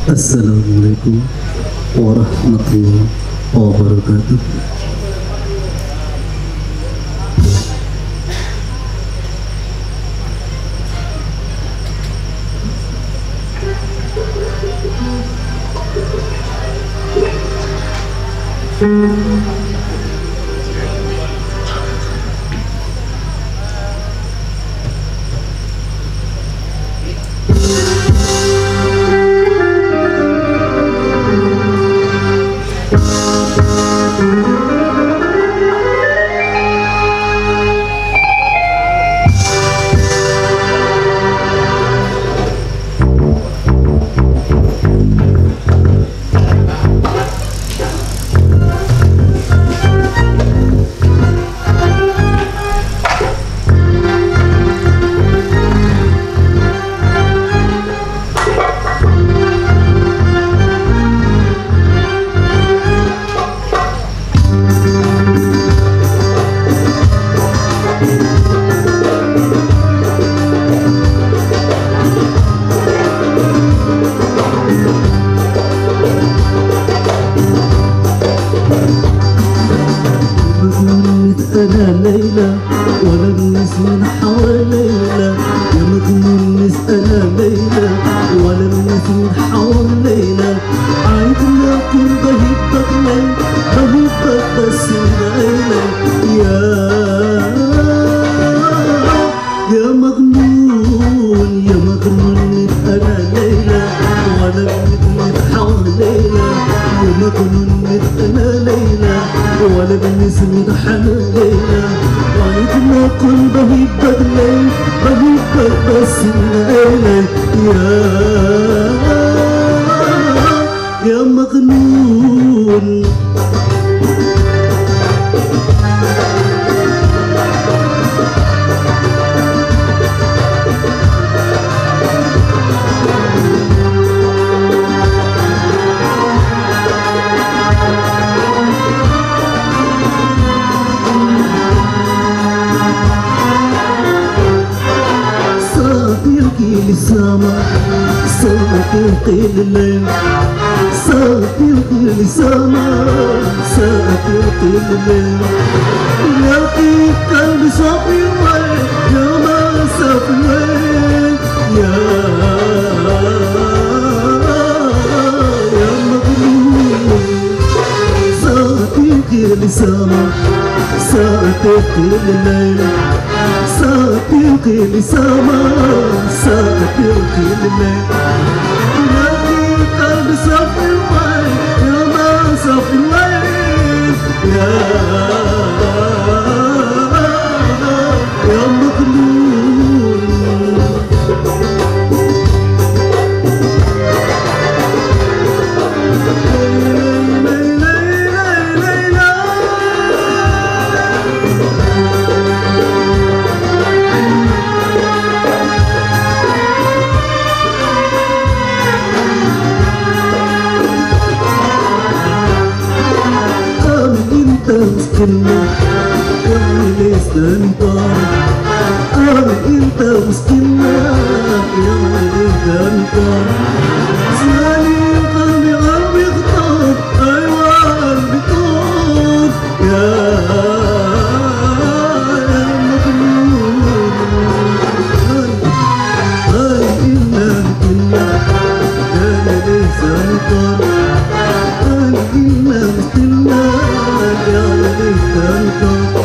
Assalamualaikum warahmatullahi wabarakatuh. مجنون انا ليلى ولا الناس من حوالينا يا مجنون نسأل ليلى ولا الناس من حوالينا عايزنا كل بهيبك ليل بهيبك بس ليلى يا يا مجنون يا مجنون انا ليلى ولا الناس من حوالينا يا مجنون انا ليلى ولا بالنسبة حنينا وعيدنا كل بهيبك ليل بهيبك بس الليلة يا يا مجنون صديقي لسما صديقي لليل صديقي لسما صديقي لليل يا قلبي صافي وين يا ما صافي وين يا يا مجنون صديقي لسما صديقي لليل صديقي لسما صديقي لليل يا قلبي صافي وين يا ما صافي وين يا يا مجنون انت مسكنا يا ليس انت انت مسكنا يا ليس انت زماني قلبي قلبي خطاب ايوه قلبي طاب يا يا مجنون هاي إلا كنا كان ليس انت هاي إلا كنا يا ليت انت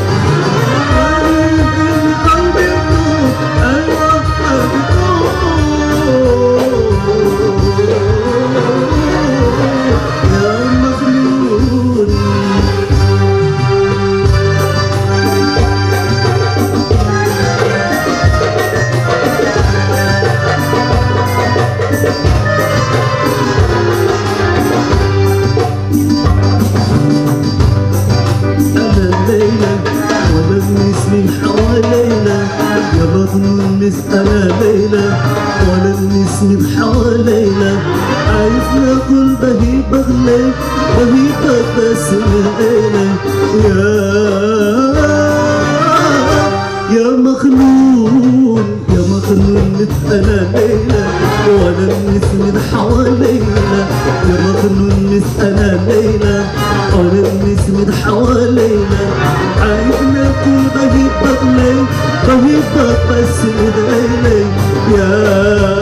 قلبي طاب ايوه قلبي طاب يا مجنون أنا الليلة ولا الناس من حوالينا يا بطن نسأل ليلى ولا الناس من حوالينا عايز ناكل بهيبة غلي بهيبة بس ليلى يا يا مخلوق يا مخنون نسأل ليلى ولا نسند حوالينا يا مخنون نسأل ليلى ولا نسند حوالينا عايزنا كل بهيبك لي بهيبك بس إيدي يا